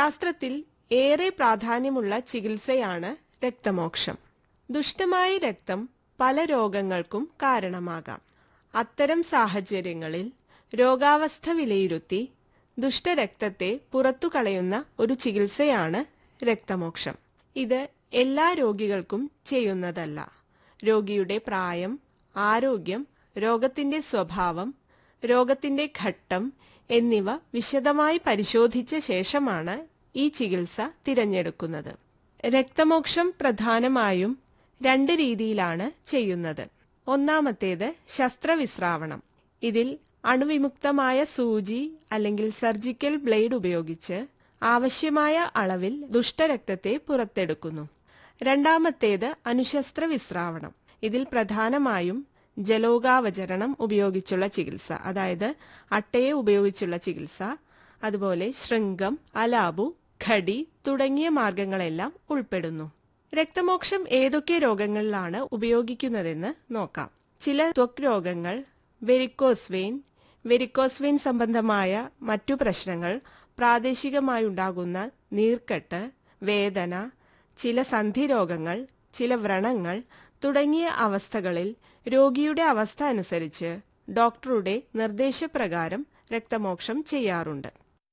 ശാസ്ത്രത്തിൽ ഏറെ പ്രാധാന്യമുള്ള ചികിത്സയാണ് രക്തമോക്ഷം ദുഷ്ടമായ രക്തം പല രോഗങ്ങൾക്കും കാരണമാകാം അത്തരം സാഹചര്യങ്ങളിൽ രോഗാവസ്ഥ വിലയിരുത്തി ദുഷ്ടരക്തത്തെ പുറത്തു കളയുന്ന ഒരു ചികിത്സയാണ് രക്തമോക്ഷം ഇത് എല്ലാ രോഗികൾക്കും ചെയ്യുന്നതല്ല രോഗിയുടെ പ്രായം ആരോഗ്യം രോഗത്തിന്റെ സ്വഭാവം രോഗത്തിന്റെ ഘട്ടം എന്നിവ വിശദമായി പരിശോധിച്ച ശേഷമാണ് ഈ ചികിത്സ തിരഞ്ഞെടുക്കുന്നത് രക്തമോക്ഷം പ്രധാനമായും രണ്ട് രീതിയിലാണ് ചെയ്യുന്നത് ഒന്നാമത്തേത് ശസ്ത്രവിസ്രാവണം ഇതിൽ അണുവിമുക്തമായ സൂചി അല്ലെങ്കിൽ സർജിക്കൽ ബ്ലേഡ് ഉപയോഗിച്ച് ആവശ്യമായ അളവിൽ ദുഷ്ടരക്തത്തെ പുറത്തെടുക്കുന്നു രണ്ടാമത്തേത് അനുശസ്ത്ര വിസ്രാവണം ഇതിൽ പ്രധാനമായും ജലോകാവചരണം ഉപയോഗിച്ചുള്ള ചികിത്സ അതായത് അട്ടയെ ഉപയോഗിച്ചുള്ള ചികിത്സ അതുപോലെ ശൃംഗം അലാബു ഘടി തുടങ്ങിയ മാർഗങ്ങളെല്ലാം ഉൾപ്പെടുന്നു രക്തമോക്ഷം ഏതൊക്കെ രോഗങ്ങളിലാണ് ഉപയോഗിക്കുന്നതെന്ന് നോക്കാം ചില ത്വക് രോഗങ്ങൾ വെരിക്കോസ് വെയിൻ വെരിക്കോസ് വെയിൻ സംബന്ധമായ മറ്റു പ്രശ്നങ്ങൾ പ്രാദേശികമായുണ്ടാകുന്ന നീർക്കെട്ട് വേദന ചില സന്ധിരോഗങ്ങൾ ചില വ്രണങ്ങൾ തുടങ്ങിയ അവസ്ഥകളിൽ രോഗിയുടെ അവസ്ഥ അനുസരിച്ച് ഡോക്ടറുടെ നിർദ്ദേശപ്രകാരം രക്തമോക്ഷം ചെയ്യാറുണ്ട്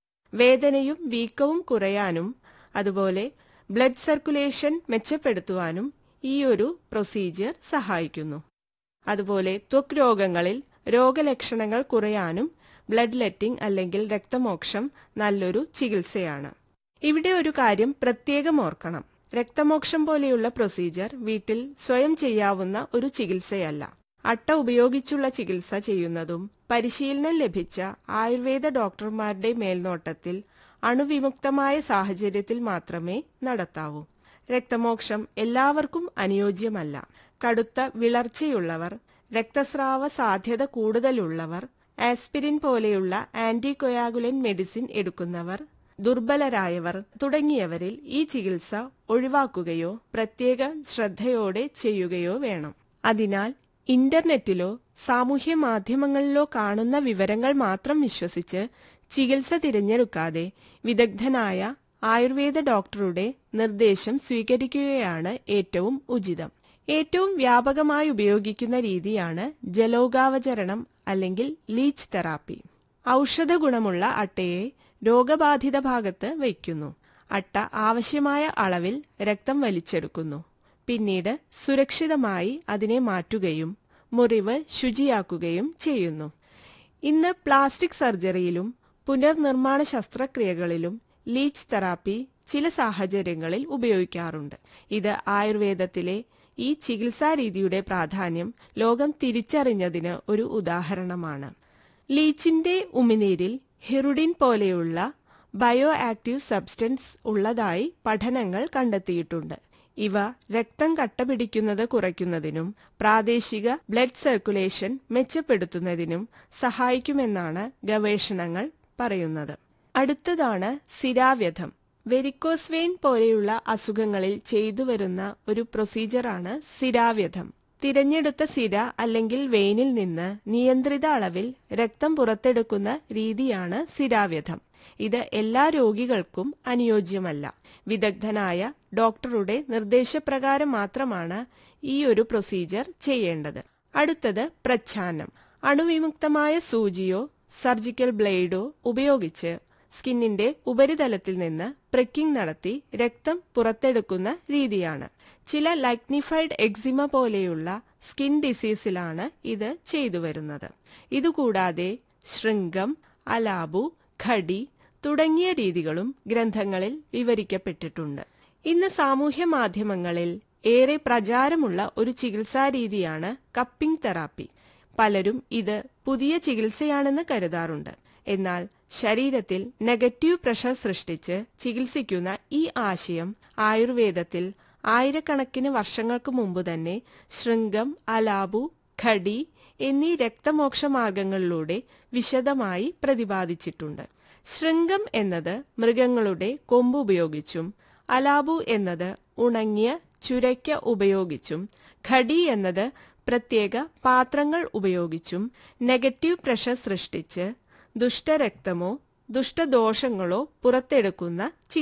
വേദനയും വീക്കവും കുറയാനും അതുപോലെ ബ്ലഡ് സർക്കുലേഷൻ മെച്ചപ്പെടുത്തുവാനും ഈ ഒരു പ്രൊസീജിയർ സഹായിക്കുന്നു അതുപോലെ ത്വക് രോഗങ്ങളിൽ രോഗലക്ഷണങ്ങൾ കുറയാനും ബ്ലഡ് ലെറ്റിംഗ് അല്ലെങ്കിൽ രക്തമോക്ഷം നല്ലൊരു ചികിത്സയാണ് ഇവിടെ ഒരു കാര്യം പ്രത്യേകം ഓർക്കണം രക്തമോക്ഷം പോലെയുള്ള പ്രൊസീജിയർ വീട്ടിൽ സ്വയം ചെയ്യാവുന്ന ഒരു ചികിത്സയല്ല അട്ട ഉപയോഗിച്ചുള്ള ചികിത്സ ചെയ്യുന്നതും പരിശീലനം ലഭിച്ച ആയുർവേദ ഡോക്ടർമാരുടെ മേൽനോട്ടത്തിൽ അണുവിമുക്തമായ സാഹചര്യത്തിൽ മാത്രമേ നടത്താവൂ രക്തമോക്ഷം എല്ലാവർക്കും അനുയോജ്യമല്ല കടുത്ത വിളർച്ചയുള്ളവർ രക്തസ്രാവ സാധ്യത കൂടുതലുള്ളവർ ആസ്പിരിൻ പോലെയുള്ള ആന്റികൊയാഗുലൻ മെഡിസിൻ എടുക്കുന്നവർ ദുർബലരായവർ തുടങ്ങിയവരിൽ ഈ ചികിത്സ ഒഴിവാക്കുകയോ പ്രത്യേക ശ്രദ്ധയോടെ ചെയ്യുകയോ വേണം അതിനാൽ ഇന്റർനെറ്റിലോ സാമൂഹ്യ മാധ്യമങ്ങളിലോ കാണുന്ന വിവരങ്ങൾ മാത്രം വിശ്വസിച്ച് ചികിത്സ തിരഞ്ഞെടുക്കാതെ വിദഗ്ധനായ ആയുർവേദ ഡോക്ടറുടെ നിർദ്ദേശം സ്വീകരിക്കുകയാണ് ഏറ്റവും ഉചിതം ഏറ്റവും വ്യാപകമായി ഉപയോഗിക്കുന്ന രീതിയാണ് ജലോകാവചരണം അല്ലെങ്കിൽ ലീച്ച് തെറാപ്പി ഔഷധ ഗുണമുള്ള അട്ടയെ രോഗബാധിത ഭാഗത്ത് വയ്ക്കുന്നു അട്ട ആവശ്യമായ അളവിൽ രക്തം വലിച്ചെടുക്കുന്നു പിന്നീട് സുരക്ഷിതമായി അതിനെ മാറ്റുകയും മുറിവ് ശുചിയാക്കുകയും ചെയ്യുന്നു ഇന്ന് പ്ലാസ്റ്റിക് സർജറിയിലും പുനർനിർമ്മാണ ശസ്ത്രക്രിയകളിലും ലീച്ച് തെറാപ്പി ചില സാഹചര്യങ്ങളിൽ ഉപയോഗിക്കാറുണ്ട് ഇത് ആയുർവേദത്തിലെ ഈ ചികിത്സാരീതിയുടെ പ്രാധാന്യം ലോകം തിരിച്ചറിഞ്ഞതിന് ഒരു ഉദാഹരണമാണ് ലീച്ചിന്റെ ഉമിനീരിൽ ഹിറുഡിൻ പോലെയുള്ള ബയോ ആക്റ്റീവ് സബ്സ്റ്റൻസ് ഉള്ളതായി പഠനങ്ങൾ കണ്ടെത്തിയിട്ടുണ്ട് ഇവ രക്തം കട്ടപിടിക്കുന്നത് കുറയ്ക്കുന്നതിനും പ്രാദേശിക ബ്ലഡ് സർക്കുലേഷൻ മെച്ചപ്പെടുത്തുന്നതിനും സഹായിക്കുമെന്നാണ് ഗവേഷണങ്ങൾ പറയുന്നത് അടുത്തതാണ് സിരാവ്യഥം വെരിക്കോസ് വെയിൻ പോലെയുള്ള അസുഖങ്ങളിൽ ചെയ്തുവരുന്ന ഒരു പ്രൊസീജിയറാണ് സിരാവ്യഥം തിരഞ്ഞെടുത്ത സിര അല്ലെങ്കിൽ വെയിനിൽ നിന്ന് നിയന്ത്രിത അളവിൽ രക്തം പുറത്തെടുക്കുന്ന രീതിയാണ് സിരാവ്യഥം ഇത് എല്ലാ രോഗികൾക്കും അനുയോജ്യമല്ല വിദഗ്ധനായ ഡോക്ടറുടെ നിർദ്ദേശപ്രകാരം മാത്രമാണ് ഈ ഒരു പ്രൊസീജിയർ ചെയ്യേണ്ടത് അടുത്തത് പ്രച്ഛാനം അണുവിമുക്തമായ സൂചിയോ സർജിക്കൽ ബ്ലേഡോ ഉപയോഗിച്ച് സ്കിന്നിന്റെ ഉപരിതലത്തിൽ നിന്ന് പ്രിക്കിംഗ് നടത്തി രക്തം പുറത്തെടുക്കുന്ന രീതിയാണ് ചില ലൈഗ്നിഫൈഡ് എക്സിമ പോലെയുള്ള സ്കിൻ ഡിസീസിലാണ് ഇത് ചെയ്തു വരുന്നത് ഇതുകൂടാതെ ശൃംഗം അലാബു ഘടി തുടങ്ങിയ രീതികളും ഗ്രന്ഥങ്ങളിൽ വിവരിക്കപ്പെട്ടിട്ടുണ്ട് ഇന്ന് സാമൂഹ്യ മാധ്യമങ്ങളിൽ ഏറെ പ്രചാരമുള്ള ഒരു ചികിത്സാ രീതിയാണ് കപ്പിംഗ് തെറാപ്പി പലരും ഇത് പുതിയ ചികിത്സയാണെന്ന് കരുതാറുണ്ട് എന്നാൽ ശരീരത്തിൽ നെഗറ്റീവ് പ്രഷർ സൃഷ്ടിച്ച് ചികിത്സിക്കുന്ന ഈ ആശയം ആയുർവേദത്തിൽ ആയിരക്കണക്കിന് വർഷങ്ങൾക്ക് മുമ്പ് തന്നെ ശൃംഗം അലാബു ഘടി എന്നീ രക്തമോക്ഷ മാർഗങ്ങളിലൂടെ വിശദമായി പ്രതിപാദിച്ചിട്ടുണ്ട് ശൃംഗം എന്നത് മൃഗങ്ങളുടെ കൊമ്പ് ഉപയോഗിച്ചും അലാബു എന്നത് ഉണങ്ങിയ ചുരയ്ക്ക ഉപയോഗിച്ചും ഘടി എന്നത് പ്രത്യേക പാത്രങ്ങൾ ഉപയോഗിച്ചും നെഗറ്റീവ് പ്രഷർ സൃഷ്ടിച്ച് ദുഷ്ടരക്തമോ ദുഷ്ടദോഷങ്ങളോ പുറത്തെടുക്കുന്ന